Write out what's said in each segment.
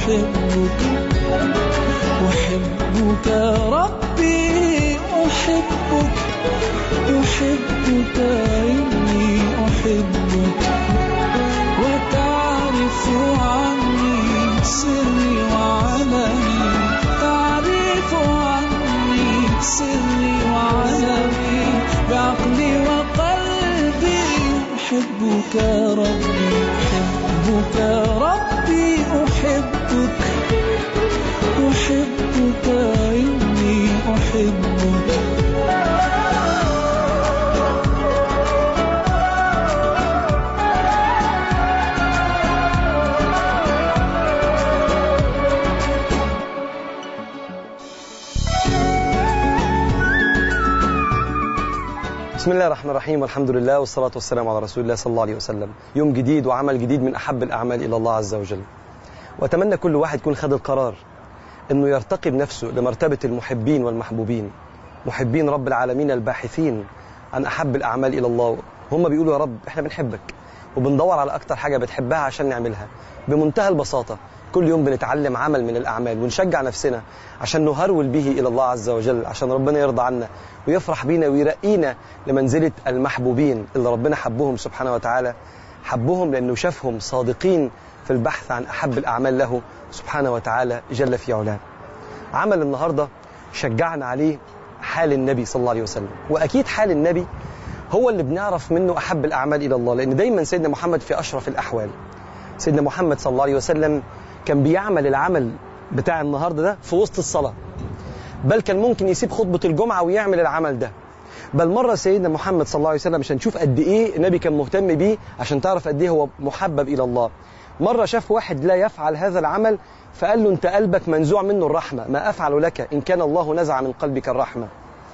أحبك أحبك ربي أحبك أحبك إني أحبك وتعرف عني سري وعلمي تعرف عني سري وعلمي بعقلي وقلبي أحبك ربي أحبك ربي أحبك أحبك إني أحبك بسم الله الرحمن الرحيم والحمد لله والصلاة والسلام على رسول الله صلى الله عليه وسلم يوم جديد وعمل جديد من أحب الأعمال إلى الله عز وجل وأتمنى كل واحد يكون خد القرار أنه يرتقي بنفسه لمرتبة المحبين والمحبوبين محبين رب العالمين الباحثين عن أحب الأعمال إلى الله هم بيقولوا يا رب إحنا بنحبك وبندور على أكتر حاجة بتحبها عشان نعملها بمنتهى البساطة كل يوم بنتعلم عمل من الأعمال ونشجع نفسنا عشان نهرول به إلى الله عز وجل عشان ربنا يرضى عنا ويفرح بينا ويرقينا لمنزلة المحبوبين اللي ربنا حبهم سبحانه وتعالى حبهم لأنه شافهم صادقين في البحث عن أحب الأعمال له سبحانه وتعالى جل في علاه عمل النهاردة شجعنا عليه حال النبي صلى الله عليه وسلم وأكيد حال النبي هو اللي بنعرف منه أحب الأعمال إلى الله لأن دايما سيدنا محمد في أشرف الأحوال سيدنا محمد صلى الله عليه وسلم كان بيعمل العمل بتاع النهارده ده في وسط الصلاة بل كان ممكن يسيب خطبة الجمعة ويعمل العمل ده بل مرة سيدنا محمد صلى الله عليه وسلم عشان تشوف قد إيه النبي كان مهتم بيه عشان تعرف قد إيه هو محبب إلى الله مرة شاف واحد لا يفعل هذا العمل فقال له أنت قلبك منزوع منه الرحمة ما أفعل لك إن كان الله نزع من قلبك الرحمة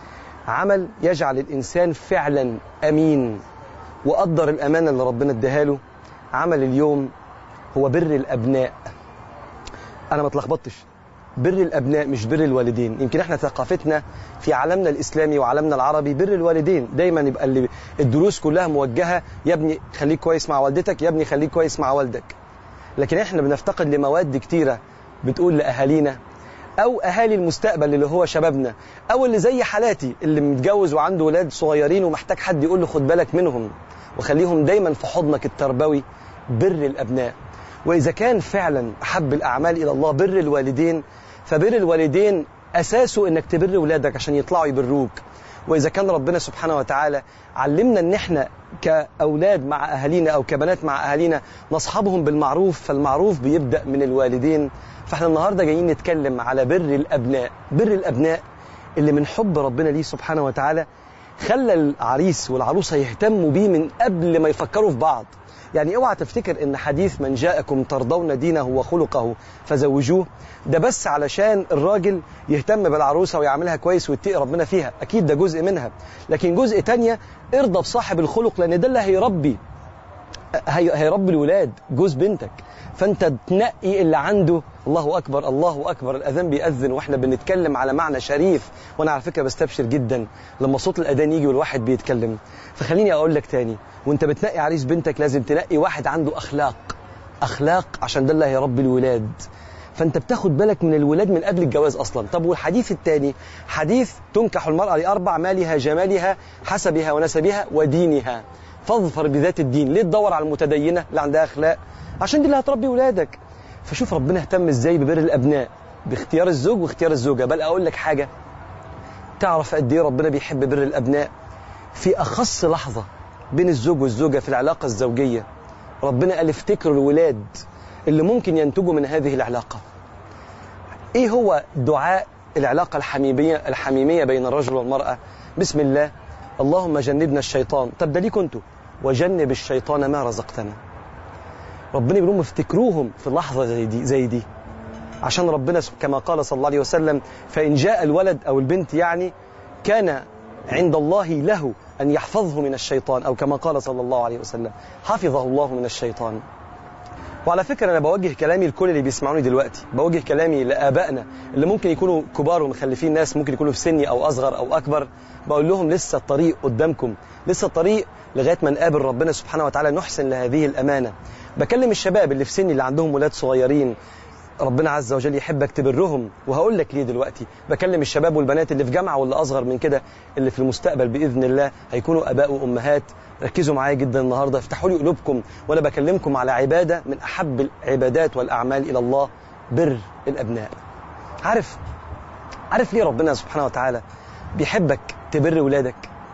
عمل يجعل الإنسان فعلا أمين وقدر الأمانة اللي ربنا اداها له عمل اليوم هو بر الأبناء أنا ما اتلخبطتش بر الأبناء مش بر الوالدين يمكن احنا ثقافتنا في عالمنا الإسلامي وعالمنا العربي بر الوالدين دايما يبقى اللي الدروس كلها موجهة يا ابني خليك كويس مع والدتك يا ابني خليك كويس مع والدك لكن احنا بنفتقد لمواد كتيرة بتقول لأهالينا أو أهالي المستقبل اللي هو شبابنا أو اللي زي حالاتي اللي متجوز وعنده ولاد صغيرين ومحتاج حد يقول له خد بالك منهم وخليهم دايما في حضنك التربوي بر الأبناء وإذا كان فعلا أحب الأعمال إلى الله بر الوالدين فبر الوالدين أساسه إنك تبر ولادك عشان يطلعوا يبروك وإذا كان ربنا سبحانه وتعالى علمنا إن إحنا كأولاد مع أهالينا أو كبنات مع أهالينا نصحبهم بالمعروف فالمعروف بيبدأ من الوالدين فإحنا النهاردة جايين نتكلم على بر الأبناء بر الأبناء اللي من حب ربنا ليه سبحانه وتعالى خلى العريس والعروسة يهتموا بيه من قبل ما يفكروا في بعض يعني اوعى تفتكر ان حديث من جاءكم ترضون دينه وخلقه فزوجوه ده بس علشان الراجل يهتم بالعروسه ويعملها كويس ويتقي ربنا فيها اكيد ده جزء منها لكن جزء تانية ارضى بصاحب الخلق لان ده اللي هيربي هي هيربي الولاد جوز بنتك فانت تنقي اللي عنده الله اكبر الله اكبر الاذان بيأذن واحنا بنتكلم على معنى شريف وانا على فكره بستبشر جدا لما صوت الاذان يجي والواحد بيتكلم فخليني اقول لك تاني وانت بتنقي عريس بنتك لازم تنقي واحد عنده اخلاق اخلاق عشان ده اللي هيربي الولاد فانت بتاخد بالك من الولاد من قبل الجواز اصلا طب والحديث الثاني حديث تنكح المراه لاربع مالها جمالها حسبها ونسبها ودينها فاظفر بذات الدين ليه تدور على المتدينه اللي عندها اخلاق عشان دي اللي هتربي ولادك فشوف ربنا اهتم ازاي ببر الابناء باختيار الزوج واختيار الزوجه بل اقول لك حاجه تعرف قد ايه ربنا بيحب بر الابناء في اخص لحظه بين الزوج والزوجه في العلاقه الزوجيه ربنا قال افتكروا الولاد اللي ممكن ينتجوا من هذه العلاقه ايه هو دعاء العلاقه الحميميه الحميميه بين الرجل والمراه بسم الله اللهم جنبنا الشيطان طب ده ليه كنتوا وجنب الشيطان ما رزقتنا ربنا بيقول لهم افتكروهم في لحظة زي دي, زي دي عشان ربنا كما قال صلى الله عليه وسلم فإن جاء الولد أو البنت يعني كان عند الله له أن يحفظه من الشيطان أو كما قال صلى الله عليه وسلم حفظه الله من الشيطان وعلى فكرة أنا بوجه كلامي لكل اللي بيسمعوني دلوقتي بوجه كلامي لآبائنا اللي ممكن يكونوا كبار ومخلفين ناس ممكن يكونوا في سني أو أصغر أو أكبر بقول لهم لسه الطريق قدامكم لسه الطريق لغاية ما نقابل ربنا سبحانه وتعالى نحسن لهذه الأمانة بكلم الشباب اللي في سني اللي عندهم ولاد صغيرين ربنا عز وجل يحبك تبرهم وهقول لك ليه دلوقتي بكلم الشباب والبنات اللي في جامعه واللي اصغر من كده اللي في المستقبل باذن الله هيكونوا اباء وامهات ركزوا معايا جدا النهارده افتحوا لي قلوبكم وانا بكلمكم على عباده من احب العبادات والاعمال الى الله بر الابناء عارف عارف ليه ربنا سبحانه وتعالى بيحبك تبر ولادك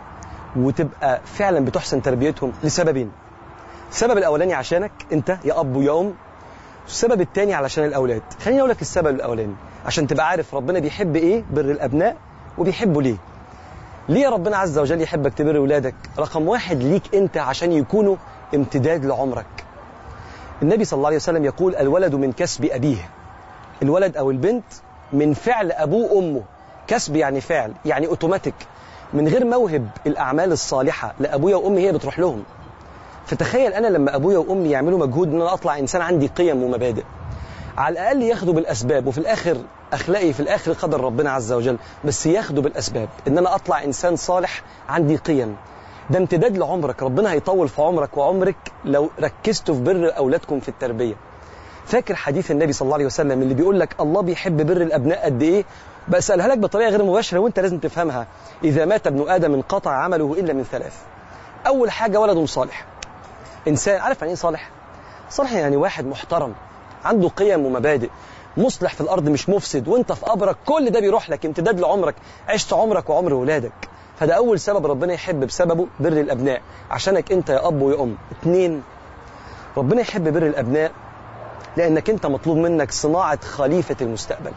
وتبقى فعلا بتحسن تربيتهم لسببين السبب الاولاني عشانك انت يا اب ويا ام السبب الثاني علشان الاولاد خليني اقول لك السبب الاولاني عشان تبقى عارف ربنا بيحب ايه بر الابناء وبيحبه ليه ليه ربنا عز وجل يحبك تبر ولادك رقم واحد ليك انت عشان يكونوا امتداد لعمرك النبي صلى الله عليه وسلم يقول الولد من كسب ابيه الولد او البنت من فعل ابوه وامه كسب يعني فعل يعني اوتوماتيك من غير موهب الاعمال الصالحه لابويا وامي هي بتروح لهم فتخيل انا لما ابويا وامي يعملوا مجهود ان انا اطلع انسان عندي قيم ومبادئ على الاقل ياخدوا بالاسباب وفي الاخر اخلاقي في الاخر قدر ربنا عز وجل بس ياخدوا بالاسباب ان انا اطلع انسان صالح عندي قيم ده امتداد لعمرك ربنا هيطول في عمرك وعمرك لو ركزتوا في بر اولادكم في التربيه فاكر حديث النبي صلى الله عليه وسلم اللي بيقول لك الله بيحب بر الابناء قد ايه بسالها لك بطريقه غير مباشره وانت لازم تفهمها اذا مات ابن ادم انقطع عمله الا من ثلاث اول حاجه ولد صالح انسان عارف يعني ايه صالح صالح يعني واحد محترم عنده قيم ومبادئ مصلح في الارض مش مفسد وانت في قبرك كل ده بيروح لك امتداد لعمرك عشت عمرك وعمر ولادك فده اول سبب ربنا يحب بسببه بر الابناء عشانك انت يا اب ويا ام اتنين ربنا يحب بر الابناء لانك انت مطلوب منك صناعه خليفه المستقبل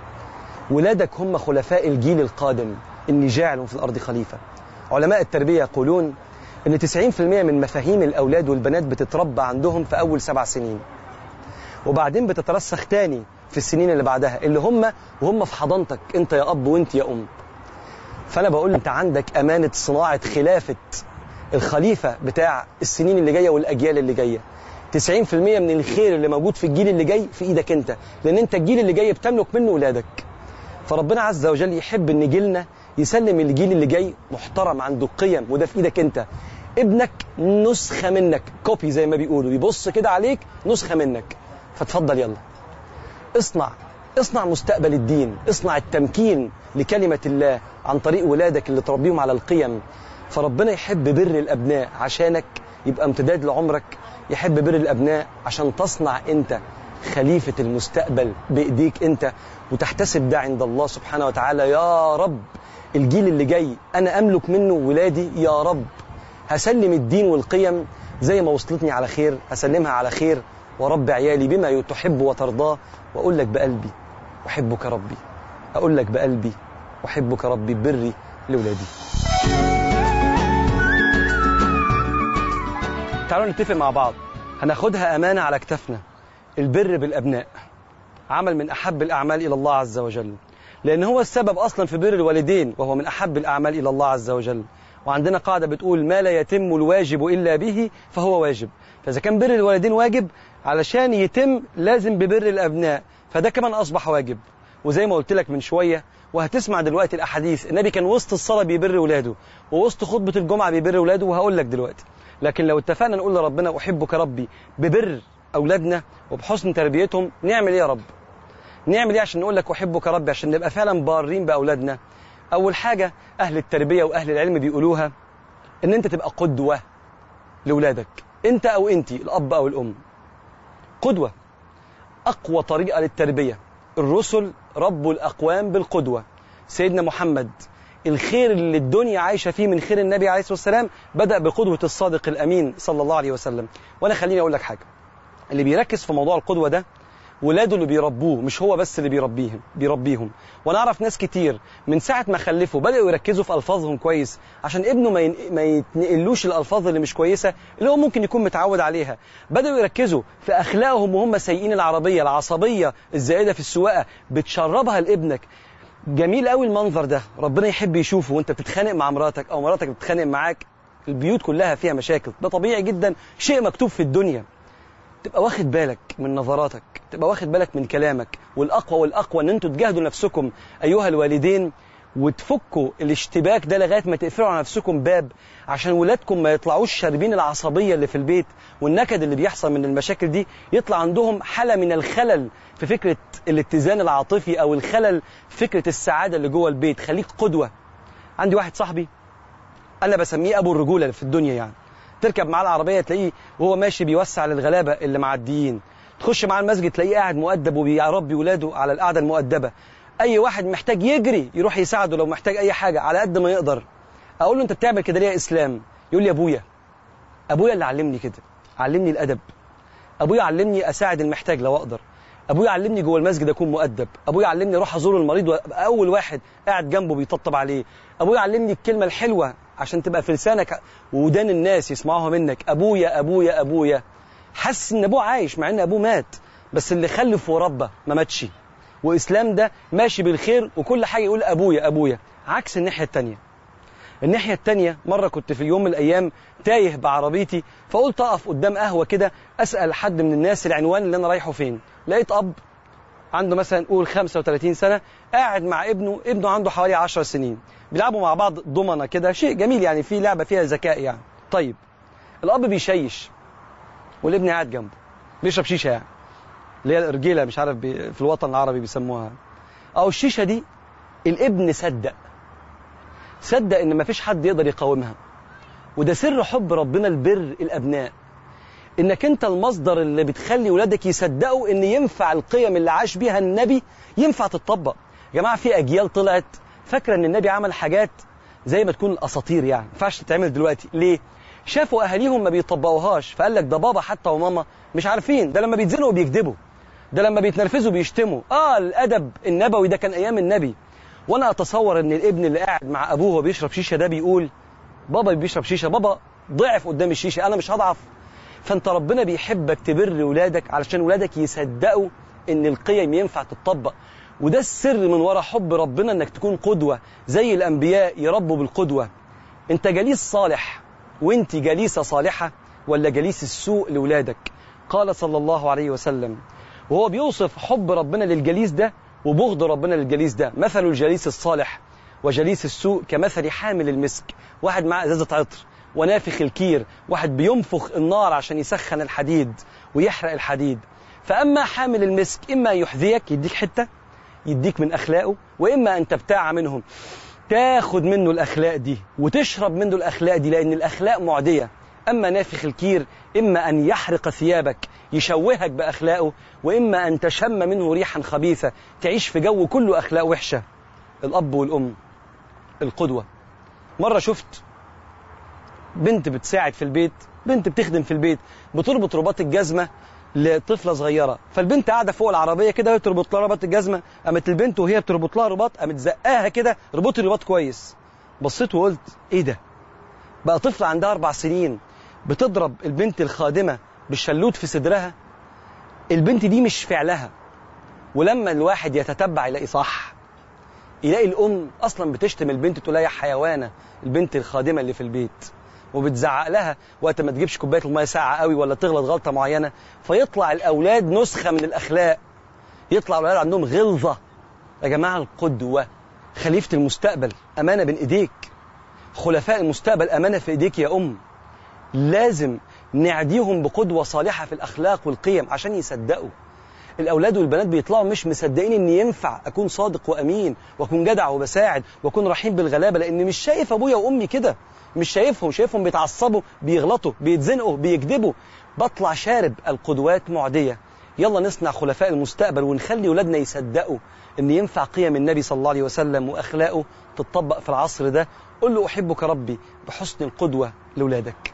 ولادك هم خلفاء الجيل القادم اني جاعل في الارض خليفه علماء التربيه يقولون ان 90% من مفاهيم الاولاد والبنات بتتربى عندهم في اول سبع سنين وبعدين بتترسخ تاني في السنين اللي بعدها اللي هم وهم في حضانتك انت يا اب وانت يا ام فانا بقول انت عندك امانه صناعه خلافه الخليفه بتاع السنين اللي جايه والاجيال اللي جايه 90% من الخير اللي موجود في الجيل اللي جاي في ايدك انت لان انت الجيل اللي جاي بتملك منه ولادك فربنا عز وجل يحب ان جيلنا يسلم الجيل اللي جاي محترم عنده قيم وده في ايدك انت ابنك نسخه منك كوبي زي ما بيقولوا يبص كده عليك نسخه منك فتفضل يلا اصنع اصنع مستقبل الدين اصنع التمكين لكلمة الله عن طريق ولادك اللي تربيهم على القيم فربنا يحب بر الأبناء عشانك يبقى امتداد لعمرك يحب بر الأبناء عشان تصنع أنت خليفة المستقبل بإيديك أنت وتحتسب ده عند الله سبحانه وتعالى يا رب الجيل اللي جاي أنا أملك منه ولادي يا رب هسلم الدين والقيم زي ما وصلتني على خير هسلمها على خير ورب عيالي بما تحب وترضاه وأقول لك بقلبي أحبك ربي أقول لك بقلبي أحبك ربي بري لولادي تعالوا نتفق مع بعض هناخدها أمانة على كتفنا البر بالأبناء عمل من أحب الأعمال إلى الله عز وجل لأن هو السبب أصلا في بر الوالدين وهو من أحب الأعمال إلى الله عز وجل وعندنا قاعدة بتقول ما لا يتم الواجب إلا به فهو واجب فإذا كان بر الوالدين واجب علشان يتم لازم ببر الأبناء فده كمان أصبح واجب وزي ما قلت لك من شوية وهتسمع دلوقتي الأحاديث النبي كان وسط الصلاة بيبر ولاده ووسط خطبة الجمعة بيبر ولاده وهقول لك دلوقتي لكن لو اتفقنا نقول لربنا أحبك ربي ببر أولادنا وبحسن تربيتهم نعمل إيه يا رب نعمل إيه عشان نقول لك أحبك ربي عشان نبقى فعلا بارين بأولادنا أول حاجة أهل التربية وأهل العلم بيقولوها إن أنت تبقى قدوة لأولادك أنت أو أنت الأب أو الأم قدوة أقوى طريقة للتربية الرسل ربوا الأقوام بالقدوة سيدنا محمد الخير اللي الدنيا عايشة فيه من خير النبي عليه الصلاة والسلام بدأ بقدوة الصادق الأمين صلى الله عليه وسلم وأنا خليني أقول لك حاجة اللي بيركز في موضوع القدوة ده ولاده اللي بيربوه مش هو بس اللي بيربيهم بيربيهم وانا اعرف ناس كتير من ساعه ما خلفوا بداوا يركزوا في الفاظهم كويس عشان ابنه ما, ين... ما يتنقلوش الالفاظ اللي مش كويسه اللي هو ممكن يكون متعود عليها بداوا يركزوا في اخلاقهم وهم سايقين العربيه العصبيه الزائده في السواقه بتشربها لابنك جميل قوي المنظر ده ربنا يحب يشوفه وانت بتتخانق مع مراتك او مراتك بتتخانق معاك البيوت كلها فيها مشاكل ده طبيعي جدا شيء مكتوب في الدنيا تبقى واخد بالك من نظراتك تبقى واخد بالك من كلامك والأقوى والأقوى أن أنتوا تجاهدوا نفسكم أيها الوالدين وتفكوا الاشتباك ده لغايه ما تقفلوا على نفسكم باب عشان ولادكم ما يطلعوش شاربين العصبيه اللي في البيت والنكد اللي بيحصل من المشاكل دي يطلع عندهم حاله من الخلل في فكره الاتزان العاطفي او الخلل في فكره السعاده اللي جوه البيت خليك قدوه عندي واحد صاحبي انا بسميه ابو الرجوله في الدنيا يعني تركب معاه العربيه تلاقيه وهو ماشي بيوسع للغلابه اللي معديين تخش معاه المسجد تلاقيه قاعد مؤدب وبيربي ولاده على القعده المؤدبه اي واحد محتاج يجري يروح يساعده لو محتاج اي حاجه على قد ما يقدر اقول له انت بتعمل كده ليه يا اسلام يقول لي ابويا ابويا اللي علمني كده علمني الادب ابويا علمني اساعد المحتاج لو اقدر ابويا علمني جوه المسجد اكون مؤدب ابويا علمني اروح ازور المريض وابقى اول واحد قاعد جنبه بيطبطب عليه ابويا علمني الكلمه الحلوه عشان تبقى في لسانك ودان الناس يسمعوها منك ابويا ابويا ابويا حس ان ابوه عايش مع ان ابوه مات بس اللي خلف وربى ما ماتش واسلام ده ماشي بالخير وكل حاجه يقول ابويا ابويا عكس الناحيه التانية الناحيه التانية مره كنت في يوم من الايام تايه بعربيتي فقلت اقف قدام قهوه كده اسال حد من الناس العنوان اللي انا رايحه فين لقيت اب عنده مثلا قول 35 سنه قاعد مع ابنه ابنه عنده حوالي 10 سنين بيلعبوا مع بعض ضمنه كده شيء جميل يعني في لعبه فيها ذكاء يعني طيب الاب بيشيش والابن قاعد جنبه بيشرب شيشه يعني اللي هي الارجيله مش عارف بي في الوطن العربي بيسموها او الشيشه دي الابن صدق صدق ان مفيش حد يقدر يقاومها وده سر حب ربنا البر الابناء انك انت المصدر اللي بتخلي ولادك يصدقوا ان ينفع القيم اللي عاش بيها النبي ينفع تتطبق يا جماعه في اجيال طلعت فاكره ان النبي عمل حاجات زي ما تكون الاساطير يعني ما ينفعش تتعمل دلوقتي ليه شافوا اهاليهم ما بيطبقوهاش فقال لك ده بابا حتى وماما مش عارفين ده لما بيتزنقوا بيكذبوا ده لما بيتنرفزوا بيشتموا اه الادب النبوي ده كان ايام النبي وانا اتصور ان الابن اللي قاعد مع ابوه وهو بيشرب شيشه ده بيقول بابا بيشرب شيشه بابا ضعف قدام الشيشه انا مش هضعف فانت ربنا بيحبك تبر ولادك علشان ولادك يصدقوا ان القيم ينفع تتطبق وده السر من وراء حب ربنا انك تكون قدوه زي الانبياء يربوا بالقدوه انت جليس صالح وانت جليسه صالحه ولا جليس السوء لاولادك قال صلى الله عليه وسلم وهو بيوصف حب ربنا للجليس ده وبغض ربنا للجليس ده مثل الجليس الصالح وجليس السوء كمثل حامل المسك واحد معاه ازازه عطر ونافخ الكير واحد بينفخ النار عشان يسخن الحديد ويحرق الحديد فاما حامل المسك اما يحذيك يديك حته يديك من اخلاقه واما ان تبتاع منهم تاخد منه الاخلاق دي وتشرب منه الاخلاق دي لان الاخلاق معديه اما نافخ الكير اما ان يحرق ثيابك يشوهك باخلاقه واما ان تشم منه ريحا خبيثه تعيش في جو كله اخلاق وحشه الاب والام القدوه مره شفت بنت بتساعد في البيت بنت بتخدم في البيت بتربط رباط الجزمه لطفله صغيره فالبنت قاعده فوق العربيه كده وهي بتربط لها رباط الجزمه قامت البنت وهي بتربط لها رباط قامت زقاها كده ربطي الرباط كويس بصيت وقلت ايه ده بقى طفله عندها اربع سنين بتضرب البنت الخادمه بالشلوت في صدرها البنت دي مش فعلها ولما الواحد يتتبع يلاقي صح يلاقي الام اصلا بتشتم البنت تقول لها يا حيوانه البنت الخادمه اللي في البيت وبتزعق لها وقت ما تجيبش كوبايه الميه ساقعه قوي ولا تغلط غلطه معينه فيطلع الاولاد نسخه من الاخلاق يطلع الاولاد عندهم غلظه يا جماعه القدوه خليفه المستقبل امانه بين ايديك خلفاء المستقبل امانه في ايديك يا ام لازم نعديهم بقدوه صالحه في الاخلاق والقيم عشان يصدقوا الاولاد والبنات بيطلعوا مش مصدقين ان ينفع اكون صادق وامين واكون جدع وبساعد واكون رحيم بالغلابه لان مش شايف ابويا وامي كده مش شايفهم شايفهم بيتعصبوا بيغلطوا بيتزنقوا بيكذبوا بطلع شارب القدوات معديه يلا نصنع خلفاء المستقبل ونخلي ولادنا يصدقوا ان ينفع قيم النبي صلى الله عليه وسلم واخلاقه تطبق في العصر ده قل له احبك ربي بحسن القدوه لاولادك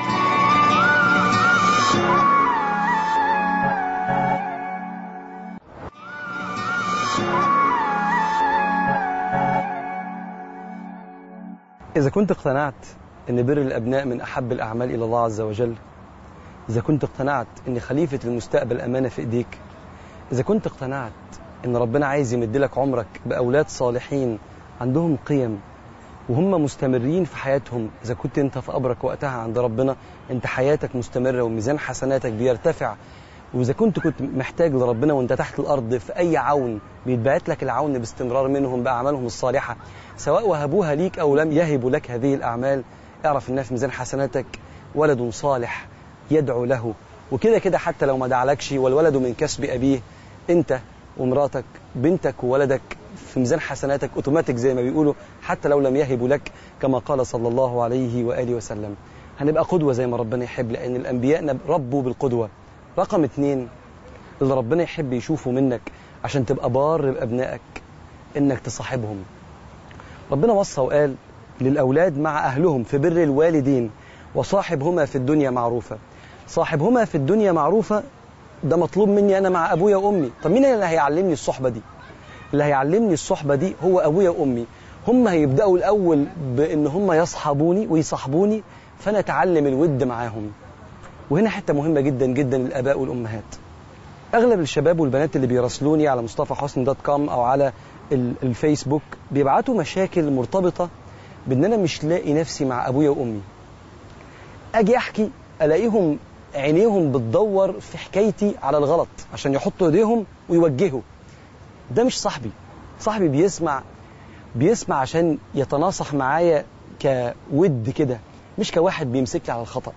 إذا كنت اقتنعت أن بر الأبناء من أحب الأعمال إلى الله عز وجل إذا كنت اقتنعت أن خليفة المستقبل أمانة في إيديك إذا كنت اقتنعت أن ربنا عايز يمد لك عمرك بأولاد صالحين عندهم قيم وهم مستمرين في حياتهم إذا كنت أنت في قبرك وقتها عند ربنا أنت حياتك مستمرة وميزان حسناتك بيرتفع واذا كنت كنت محتاج لربنا وانت تحت الارض في اي عون بيتبعت لك العون باستمرار منهم باعمالهم الصالحه سواء وهبوها ليك او لم يهبوا لك هذه الاعمال اعرف انها في ميزان حسناتك ولد صالح يدعو له وكده كده حتى لو ما دعلكش والولد من كسب ابيه انت ومراتك بنتك وولدك في ميزان حسناتك اوتوماتيك زي ما بيقولوا حتى لو لم يهبوا لك كما قال صلى الله عليه واله وسلم هنبقى قدوه زي ما ربنا يحب لان الانبياء ربوا بالقدوه رقم اتنين اللي ربنا يحب يشوفه منك عشان تبقى بار بابنائك انك تصاحبهم ربنا وصى وقال للاولاد مع اهلهم في بر الوالدين وصاحبهما في الدنيا معروفه صاحبهما في الدنيا معروفه ده مطلوب مني انا مع ابويا وامي طب مين اللي هيعلمني الصحبه دي اللي هيعلمني الصحبه دي هو ابويا وامي هم هيبداوا الاول بان هم يصحبوني ويصاحبوني فانا اتعلم الود معاهم وهنا حته مهمه جدا جدا للاباء والامهات اغلب الشباب والبنات اللي بيراسلوني على مصطفى حسن دوت كوم او على الفيسبوك بيبعتوا مشاكل مرتبطه بان انا مش لاقي نفسي مع ابويا وامي اجي احكي الاقيهم عينيهم بتدور في حكايتي على الغلط عشان يحطوا ايديهم ويوجهوا ده مش صاحبي صاحبي بيسمع بيسمع عشان يتناصح معايا كود كده مش كواحد بيمسك لي على الخطأ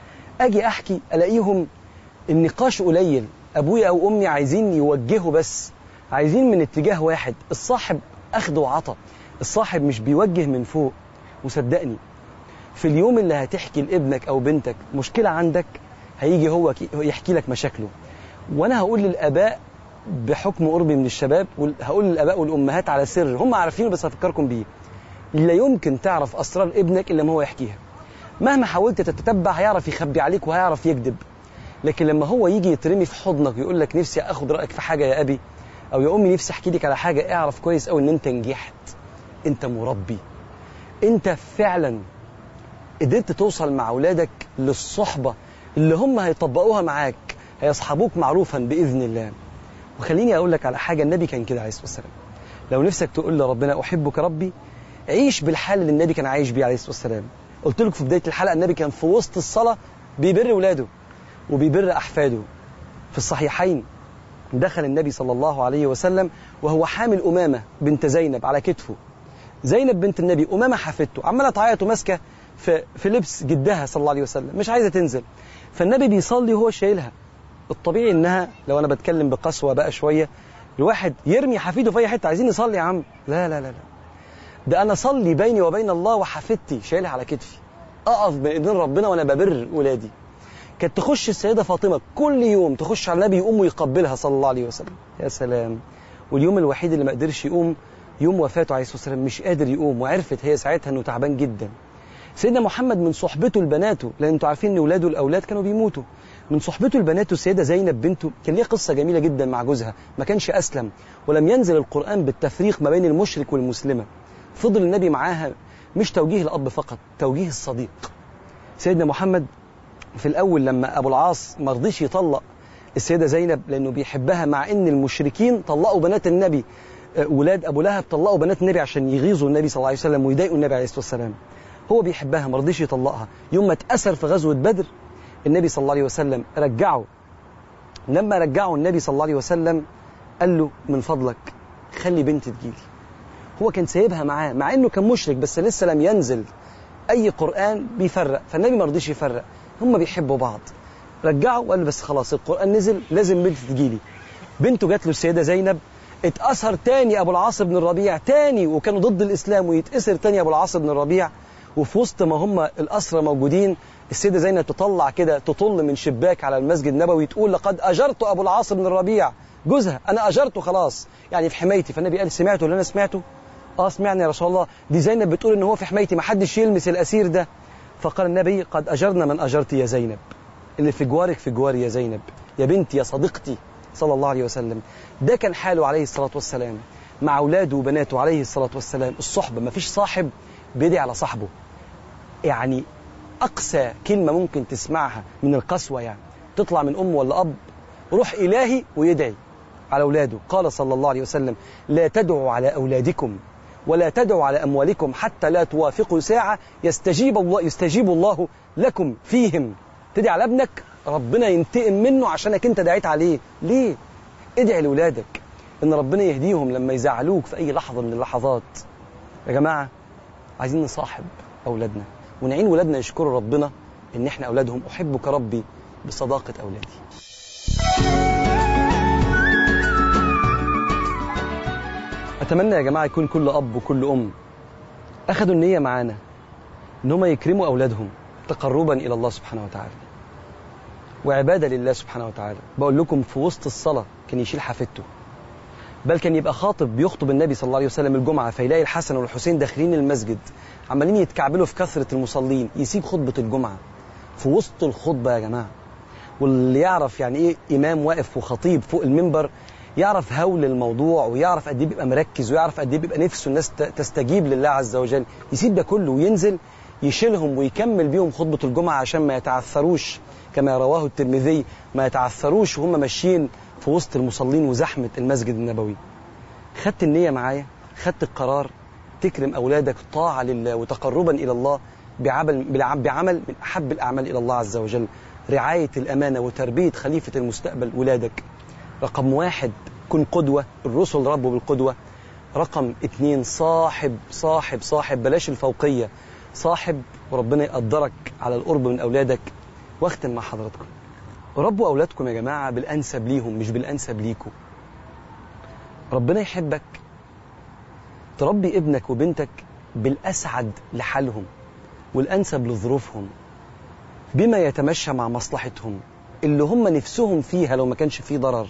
اجي احكي الاقيهم النقاش قليل ابويا او امي عايزين يوجهوا بس عايزين من اتجاه واحد الصاحب اخذ وعطى الصاحب مش بيوجه من فوق وصدقني في اليوم اللي هتحكي لابنك او بنتك مشكله عندك هيجي هو يحكي لك مشاكله وانا هقول للاباء بحكم قربي من الشباب هقول للاباء والامهات على سر هم عارفينه بس هفكركم بيه لا يمكن تعرف اسرار ابنك الا ما هو يحكيها مهما حاولت تتتبع هيعرف يخبي عليك وهيعرف يكذب لكن لما هو يجي يترمي في حضنك ويقول لك نفسي اخد رايك في حاجه يا ابي او يا امي نفسي احكي لك على حاجه اعرف كويس قوي ان انت نجحت انت مربي انت فعلا قدرت توصل مع اولادك للصحبه اللي هم هيطبقوها معاك هيصحبوك معروفا باذن الله وخليني اقول لك على حاجه النبي كان كده عليه الصلاه والسلام لو نفسك تقول لربنا احبك ربي عيش بالحال اللي النبي كان عايش بيه عليه الصلاه والسلام قلت لكم في بدايه الحلقه النبي كان في وسط الصلاه بيبر ولاده وبيبر احفاده في الصحيحين دخل النبي صلى الله عليه وسلم وهو حامل امامه بنت زينب على كتفه زينب بنت النبي امامه حفيدته عماله تعيط وماسكه في في لبس جدها صلى الله عليه وسلم مش عايزه تنزل فالنبي بيصلي وهو شايلها الطبيعي انها لو انا بتكلم بقسوه بقى شويه الواحد يرمي حفيده في اي حته عايزين نصلي يا عم لا لا لا لا ده انا اصلي بيني وبين الله وحفيدتي شايلها على كتفي اقف بين ايدين ربنا وانا ببر ولادي كانت تخش السيده فاطمه كل يوم تخش على النبي يقوم ويقبلها صلى الله عليه وسلم يا سلام واليوم الوحيد اللي ما قدرش يقوم يوم وفاته عليه الصلاه والسلام مش قادر يقوم وعرفت هي ساعتها انه تعبان جدا سيدنا محمد من صحبته لبناته لان انتوا عارفين ان اولاده الاولاد كانوا بيموتوا من صحبته لبناته السيده زينب بنته كان ليها قصه جميله جدا مع جوزها ما كانش اسلم ولم ينزل القران بالتفريق ما بين المشرك والمسلمه فضل النبي معاها مش توجيه الاب فقط توجيه الصديق سيدنا محمد في الاول لما ابو العاص ما رضيش يطلق السيده زينب لانه بيحبها مع ان المشركين طلقوا بنات النبي ولاد ابو لهب طلقوا بنات النبي عشان يغيظوا النبي صلى الله عليه وسلم ويضايقوا النبي عليه الصلاه والسلام هو بيحبها ما رضيش يطلقها يوم ما اتأثر في غزوة بدر النبي صلى الله عليه وسلم رجعه لما رجعه النبي صلى الله عليه وسلم قال له من فضلك خلي بنتي تجيلي هو كان سايبها معاه مع انه كان مشرك بس لسه لم ينزل اي قرآن بيفرق فالنبي ما رضيش يفرق هم بيحبوا بعض رجعه وقال له بس خلاص القرآن نزل لازم بنتي تجيلي بنته جات له السيدة زينب اتأثر تاني أبو العاص بن الربيع تاني وكانوا ضد الإسلام ويتأثر تاني أبو العاص بن الربيع وفي وسط ما هم الأسرى موجودين السيدة زينب تطلع كده تطل من شباك على المسجد النبوي تقول لقد أجرت أبو العاص بن الربيع جوزها أنا أجرته خلاص يعني في حمايتي فالنبي قال سمعته اللي أنا سمعته اه سمعني يا رسول الله دي زينب بتقول ان هو في حمايتي ما حدش يلمس الاسير ده فقال النبي قد اجرنا من اجرت يا زينب اللي في جوارك في جواري يا زينب يا بنتي يا صديقتي صلى الله عليه وسلم ده كان حاله عليه الصلاه والسلام مع اولاده وبناته عليه الصلاه والسلام الصحبه ما فيش صاحب بيدعي على صاحبه يعني اقسى كلمه ممكن تسمعها من القسوه يعني تطلع من ام ولا اب روح الهي ويدعي على اولاده قال صلى الله عليه وسلم لا تدعوا على اولادكم ولا تدعوا على أموالكم حتى لا توافقوا ساعة يستجيب الله يستجيب الله لكم فيهم تدعي على ابنك ربنا ينتقم منه عشانك انت دعيت عليه ليه ادعي لولادك ان ربنا يهديهم لما يزعلوك في اي لحظه من اللحظات يا جماعه عايزين نصاحب اولادنا ونعين ولادنا يشكروا ربنا ان احنا اولادهم احبك ربي بصداقه اولادي اتمنى يا جماعه يكون كل اب وكل ام اخذوا النيه معانا ان هم يكرموا اولادهم تقربا الى الله سبحانه وتعالى وعباده لله سبحانه وتعالى بقول لكم في وسط الصلاه كان يشيل حفيدته بل كان يبقى خاطب بيخطب النبي صلى الله عليه وسلم الجمعه فيلاقي الحسن والحسين داخلين المسجد عمالين يتكعبلوا في كثره المصلين يسيب خطبه الجمعه في وسط الخطبه يا جماعه واللي يعرف يعني ايه امام واقف وخطيب فوق المنبر يعرف هول الموضوع ويعرف قد ايه بيبقى مركز ويعرف قد ايه بيبقى نفسه الناس ت- تستجيب لله عز وجل يسيب ده كله وينزل يشيلهم ويكمل بيهم خطبه الجمعه عشان ما يتعثروش كما رواه الترمذي ما يتعثروش وهم ماشيين في وسط المصلين وزحمه المسجد النبوي خدت النيه معايا خدت القرار تكرم اولادك طاعه لله وتقربا الى الله بعمل بالع- بعمل من احب الاعمال الى الله عز وجل رعايه الامانه وتربيه خليفه المستقبل ولادك رقم واحد كن قدوه الرسل ربوا بالقدوه رقم اتنين صاحب صاحب صاحب بلاش الفوقيه صاحب وربنا يقدرك على القرب من اولادك واختم مع حضراتكم ربوا اولادكم يا جماعه بالانسب ليهم مش بالانسب ليكم ربنا يحبك تربي ابنك وبنتك بالاسعد لحالهم والانسب لظروفهم بما يتمشى مع مصلحتهم اللي هم نفسهم فيها لو ما كانش فيه ضرر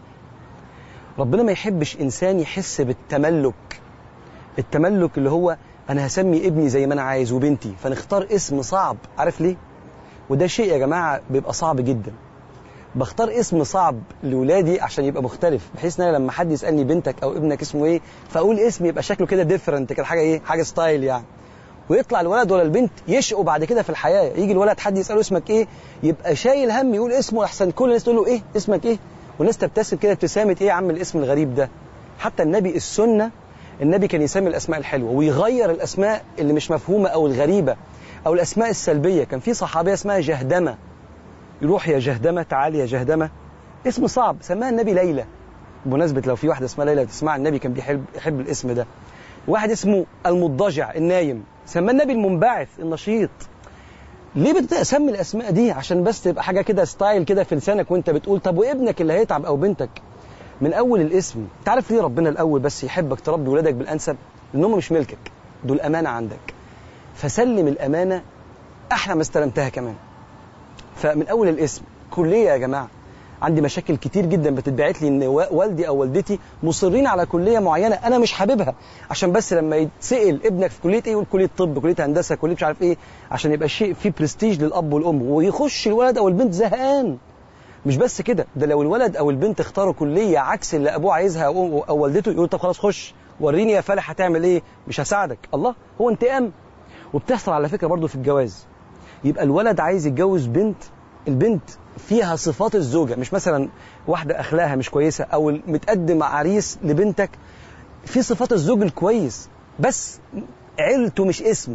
ربنا ما يحبش انسان يحس بالتملك التملك اللي هو انا هسمي ابني زي ما انا عايز وبنتي فنختار اسم صعب عارف ليه وده شيء يا جماعه بيبقى صعب جدا بختار اسم صعب لاولادي عشان يبقى مختلف بحيث ان انا لما حد يسالني بنتك او ابنك اسمه ايه فاقول اسم يبقى شكله كده ديفرنت كده حاجه ايه حاجه ستايل يعني ويطلع الولد ولا البنت يشقوا بعد كده في الحياه يجي الولد حد يساله اسمك ايه يبقى شايل هم يقول اسمه احسن كل الناس تقول له ايه اسمك ايه والناس تبتسم كده ابتسامه ايه يا عم الاسم الغريب ده حتى النبي السنه النبي كان يسمي الاسماء الحلوه ويغير الاسماء اللي مش مفهومه او الغريبه او الاسماء السلبيه كان في صحابيه اسمها جهدمه يروح يا جهدمه تعالي يا جهدمه اسم صعب سماها النبي ليلى بمناسبه لو في واحده اسمها ليلى تسمع النبي كان بيحب يحب الاسم ده واحد اسمه المضجع النايم سماه النبي المنبعث النشيط ليه بتسمي الاسماء دي عشان بس تبقى حاجه كده ستايل كده في لسانك وانت بتقول طب وابنك اللي هيتعب او بنتك من اول الاسم تعرف ليه ربنا الاول بس يحبك تربي ولادك بالانسب لان هم مش ملكك دول امانه عندك فسلم الامانه احلى ما استلمتها كمان فمن اول الاسم كليه يا جماعه عندي مشاكل كتير جدا بتتبعت لي ان والدي او والدتي مصرين على كليه معينه انا مش حاببها عشان بس لما يتسال ابنك في كليه ايه يقول كليه طب كليه هندسه كليه مش عارف ايه عشان يبقى شيء فيه برستيج للاب والام ويخش الولد او البنت زهقان مش بس كده ده لو الولد او البنت اختاروا كليه عكس اللي ابوه عايزها او, أو والدته يقول طب خلاص خش وريني يا فالح هتعمل ايه مش هساعدك الله هو انتقام وبتحصل على فكره برضو في الجواز يبقى الولد عايز يتجوز بنت البنت فيها صفات الزوجه مش مثلا واحده اخلاقها مش كويسه او متقدم عريس لبنتك في صفات الزوج الكويس بس عيلته مش اسم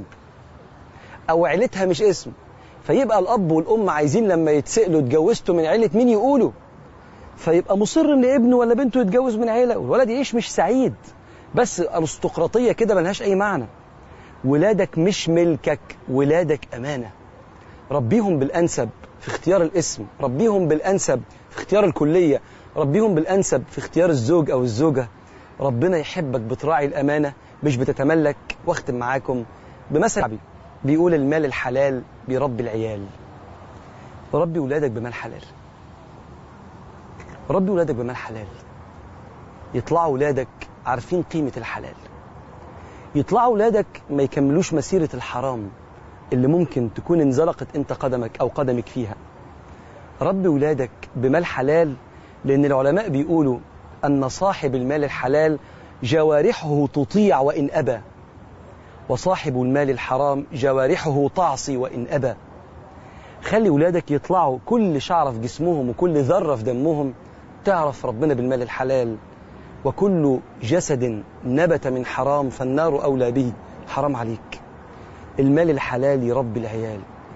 او عيلتها مش اسم فيبقى الاب والام عايزين لما يتسالوا اتجوزتوا من عيله مين يقولوا فيبقى مصر ان ابنه ولا بنته يتجوز من عيله والولد يعيش مش سعيد بس ارستقراطيه كده ملهاش اي معنى ولادك مش ملكك ولادك امانه ربيهم بالانسب في اختيار الاسم ربيهم بالانسب في اختيار الكليه ربيهم بالانسب في اختيار الزوج او الزوجه ربنا يحبك بتراعي الامانه مش بتتملك واختم معاكم بمثل شعبي بيقول المال الحلال بيربي العيال ربي ولادك بمال حلال ربي ولادك بمال حلال يطلعوا ولادك عارفين قيمة الحلال يطلعوا ولادك ما يكملوش مسيرة الحرام اللي ممكن تكون انزلقت انت قدمك او قدمك فيها ربي ولادك بمال حلال لان العلماء بيقولوا ان صاحب المال الحلال جوارحه تطيع وان ابى وصاحب المال الحرام جوارحه تعصي وان ابى خلي ولادك يطلعوا كل شعره في جسمهم وكل ذره في دمهم تعرف ربنا بالمال الحلال وكل جسد نبت من حرام فالنار اولى به حرام عليك المال الحلال يربي العيال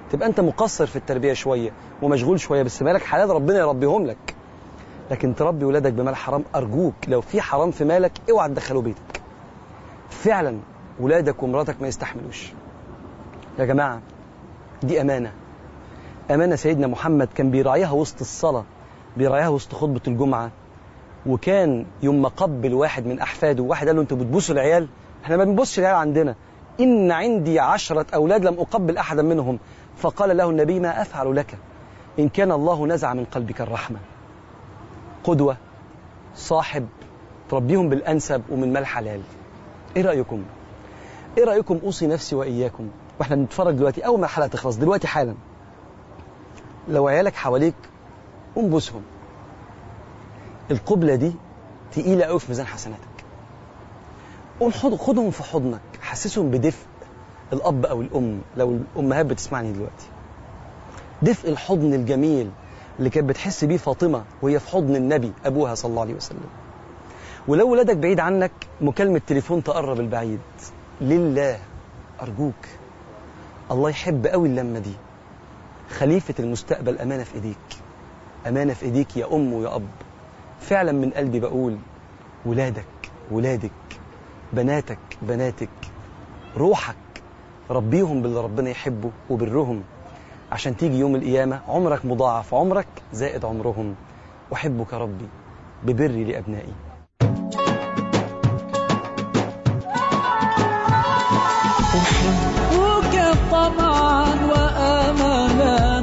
تبقى انت مقصر في التربيه شويه ومشغول شويه بس مالك حلال ربنا يربيهم لك لكن تربي ولادك بمال حرام ارجوك لو في حرام في مالك اوعى تدخله بيتك فعلا ولادك ومراتك ما يستحملوش يا جماعه دي امانه امانه سيدنا محمد كان بيراعيها وسط الصلاه بيراعيها وسط خطبه الجمعه وكان يوم ما قبل واحد من احفاده واحد قال له انتوا بتبوسوا العيال احنا ما بنبصش العيال عندنا ان عندي عشره اولاد لم اقبل احدا منهم فقال له النبي ما افعل لك ان كان الله نزع من قلبك الرحمه قدوه صاحب تربيهم بالانسب ومن مال حلال ايه رايكم ايه رايكم اوصي نفسي واياكم واحنا بنتفرج دلوقتي اول ما الحلقه تخلص دلوقتي حالا لو عيالك حواليك قوم بوسهم القبلة دي تقيلة قوي في ميزان حسناتك قوم خد خدهم في حضنك حسسهم بدفء الأب أو الأم لو الأمهات بتسمعني دلوقتي دفء الحضن الجميل اللي كانت بتحس بيه فاطمة وهي في حضن النبي أبوها صلى الله عليه وسلم ولو ولادك بعيد عنك مكالمة تليفون تقرب البعيد لله أرجوك الله يحب قوي اللمة دي خليفة المستقبل أمانة في إيديك أمانة في إيديك يا أم ويا أب فعلا من قلبي بقول ولادك ولادك بناتك بناتك روحك ربيهم باللي ربنا يحبه وبرهم عشان تيجي يوم القيامة عمرك مضاعف عمرك زائد عمرهم أحبك ربي ببري لأبنائي أحبك طمعا وآملا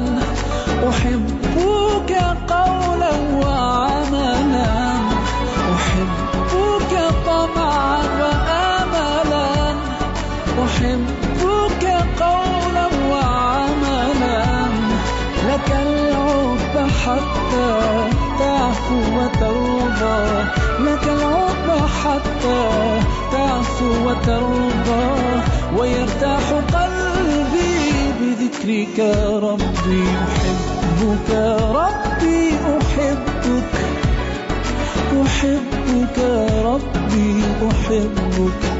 أحبك قولا وعملا أحبك طمعا وآملا أحبك قولا وعملا لك العب حتى تعفو وترضى لك العب حتى تعفو وترضى ويرتاح قلبي بذكرك ربي أحبك ربي أحبك أحبك ربي أحبك